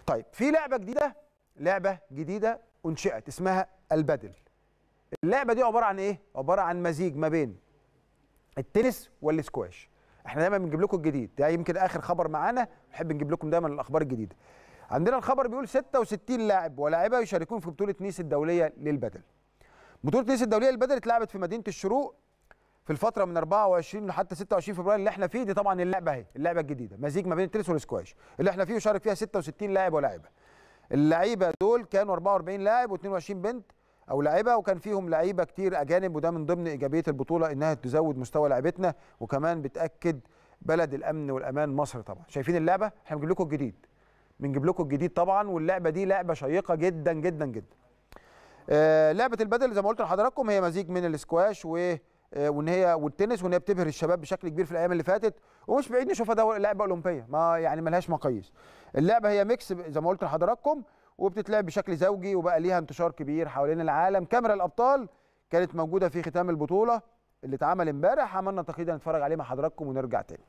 طيب في لعبه جديده لعبه جديده انشئت اسمها البدل اللعبه دي عباره عن ايه عباره عن مزيج ما بين التنس والسكواش احنا دايما بنجيب لكم الجديد ده يمكن اخر خبر معانا نحب نجيب لكم دايما الاخبار الجديده عندنا الخبر بيقول 66 لاعب ولاعبه يشاركون في بطوله نيس الدوليه للبدل بطوله نيس الدوليه للبدل اتلعبت في مدينه الشروق في الفتره من 24 لحتى 26 فبراير اللي احنا فيه دي طبعا اللعبه اهي اللعبه الجديده مزيج ما بين التنس والسكواش اللي احنا فيه وشارك فيها 66 لاعب ولاعبه اللعيبه دول كانوا 44 لاعب و22 بنت او لاعيبه وكان فيهم لعيبه كتير اجانب وده من ضمن ايجابيه البطوله انها تزود مستوى لعيبتنا وكمان بتاكد بلد الامن والامان مصر طبعا شايفين اللعبه احنا بنجيب لكم الجديد بنجيب لكم الجديد طبعا واللعبه دي لعبه شيقه جدا جدا جدا آه لعبه البدل زي ما قلت لحضراتكم هي مزيج من الاسكواش و آه، وان هي والتنس وان هي بتبهر الشباب بشكل كبير في الايام اللي فاتت ومش بعيد نشوفها ده لعبه اولمبيه ما يعني ملهاش مقاييس اللعبه هي ميكس زي ما قلت لحضراتكم وبتتلعب بشكل زوجي وبقى ليها انتشار كبير حوالين العالم كاميرا الابطال كانت موجوده في ختام البطوله اللي اتعمل امبارح عملنا تقييد نتفرج عليه مع حضراتكم ونرجع تاني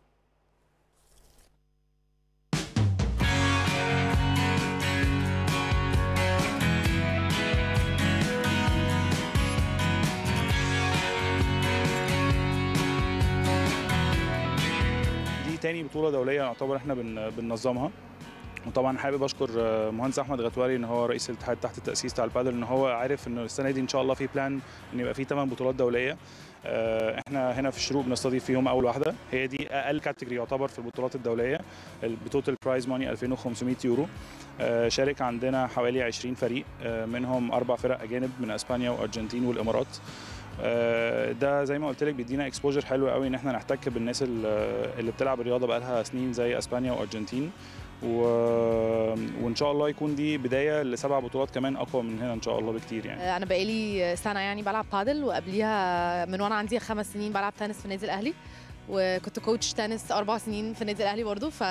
دي تاني بطولة دولية يعتبر احنا بن بننظمها وطبعا حابب اشكر آه، مهندس احمد غتواري ان هو رئيس الاتحاد تحت التاسيس بتاع البادل ان هو عارف ان السنه دي ان شاء الله في بلان ان يبقى في 8 بطولات دوليه آه، احنا هنا في الشروق بنستضيف فيهم اول واحده هي دي اقل كاتيجوري يعتبر في البطولات الدوليه التوتال برايز ماني 2500 يورو آه، شارك عندنا حوالي 20 فريق آه، منهم اربع فرق اجانب من اسبانيا وارجنتين والامارات آه، ده زي ما قلت لك بيدينا اكسبوجر حلو قوي ان احنا نحتك بالناس ال- اللي بتلعب الرياضه بقالها سنين زي اسبانيا وارجنتين و... وان شاء الله يكون دي بدايه لسبع بطولات كمان اقوى من هنا ان شاء الله بكتير يعني انا بقالي سنه يعني بلعب بادل وقبليها من وانا عندي خمس سنين بلعب تنس في النادي الاهلي وكنت كوتش تنس اربع سنين في النادي الاهلي برضو ف...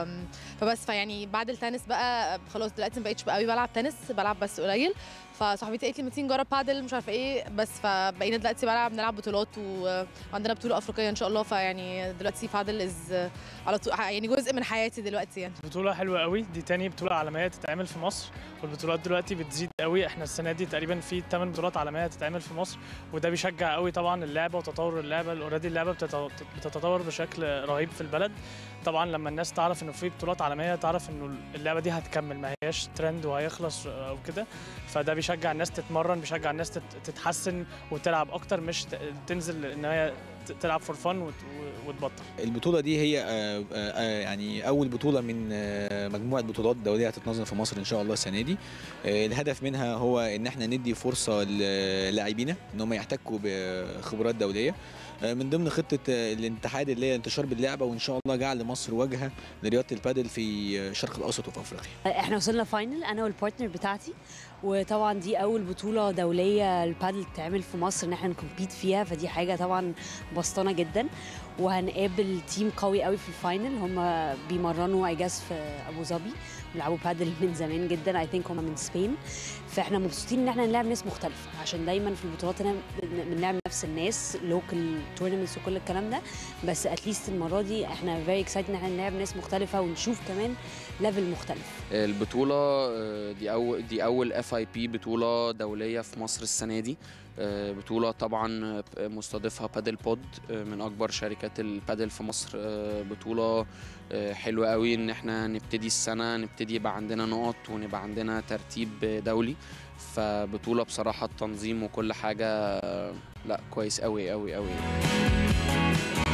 فبس فيعني بعد التنس بقى خلاص دلوقتي ما بقتش قوي بلعب تنس بلعب بس قليل فصاحبتي قالت لي ما تيجي نجرب بادل مش عارفه ايه بس فبقينا دلوقتي بلعب بنلعب بطولات و- وعندنا بطوله افريقيه ان شاء الله فيعني دلوقتي بادل از على طول يعني جزء من حياتي دلوقتي يعني بطولة حلوة قوي دي تاني بطولة عالمية تتعمل في مصر والبطولات دلوقتي بتزيد قوي احنا السنة دي تقريبا في 8 بطولات عالمية تتعمل في مصر وده بيشجع قوي طبعا اللعبة وتطور اللعبة اوريدي اللعبة بتت- بتتطور بشكل رهيب في البلد طبعا لما الناس تعرف انه في بطولات عالمية تعرف انه اللعبة دي هتكمل ما هياش ترند وهيخلص او كده فده بيشجع الناس تتمرن بيشجع الناس تت- تتحسن وتلعب اكتر مش ت- تنزل ان هي ت- تلعب فور فن وتبطل البطولة دي هي آه، آه، يعني أول بطولة من آه، مجموعة بطولات دولية هتتنظم في مصر إن شاء الله السنة دي آه، الهدف منها هو إن احنا ندي فرصة للاعبينا إن هم يحتكوا بخبرات دولية آه، من ضمن خطة آه، الاتحاد اللي هي انتشار باللعبة وإن شاء الله جعل مصر واجهة لرياضة البادل في الشرق الأوسط وفي أفريقيا احنا وصلنا فاينل انا والبارتنر بتاعتي وطبعا دي اول بطوله دوليه البادل تتعمل في مصر ان احنا نكمبيت فيها فدي حاجه طبعا بسطانه جدا وهنقابل تيم قوي قوي في الفاينل هم بيمرنوا اي جاز في ابو ظبي بيلعبوا بادل من زمان جدا اي ثينك هم من سبين فاحنا مبسوطين ان احنا نلعب ناس مختلفه عشان دايما في البطولات هنا بن- بنلعب نفس الناس لوكال تورنمنتس وكل الكلام ده بس اتليست المره دي احنا فيري اكسايتد ان احنا نلعب ناس مختلفه ونشوف كمان ليفل مختلف البطولة آه، دي أول دي أول اف اي بي بطولة دولية في مصر السنة دي آه، بطولة طبعا آه، مستضيفها بادل بود آه، من أكبر شركات البادل في مصر آه، بطولة آه، حلوة قوي إن احنا نبتدي السنة نبتدي يبقى عندنا نقط ونبقى عندنا ترتيب دولي فبطولة بصراحة التنظيم وكل حاجة آه، لا كويس قوي قوي قوي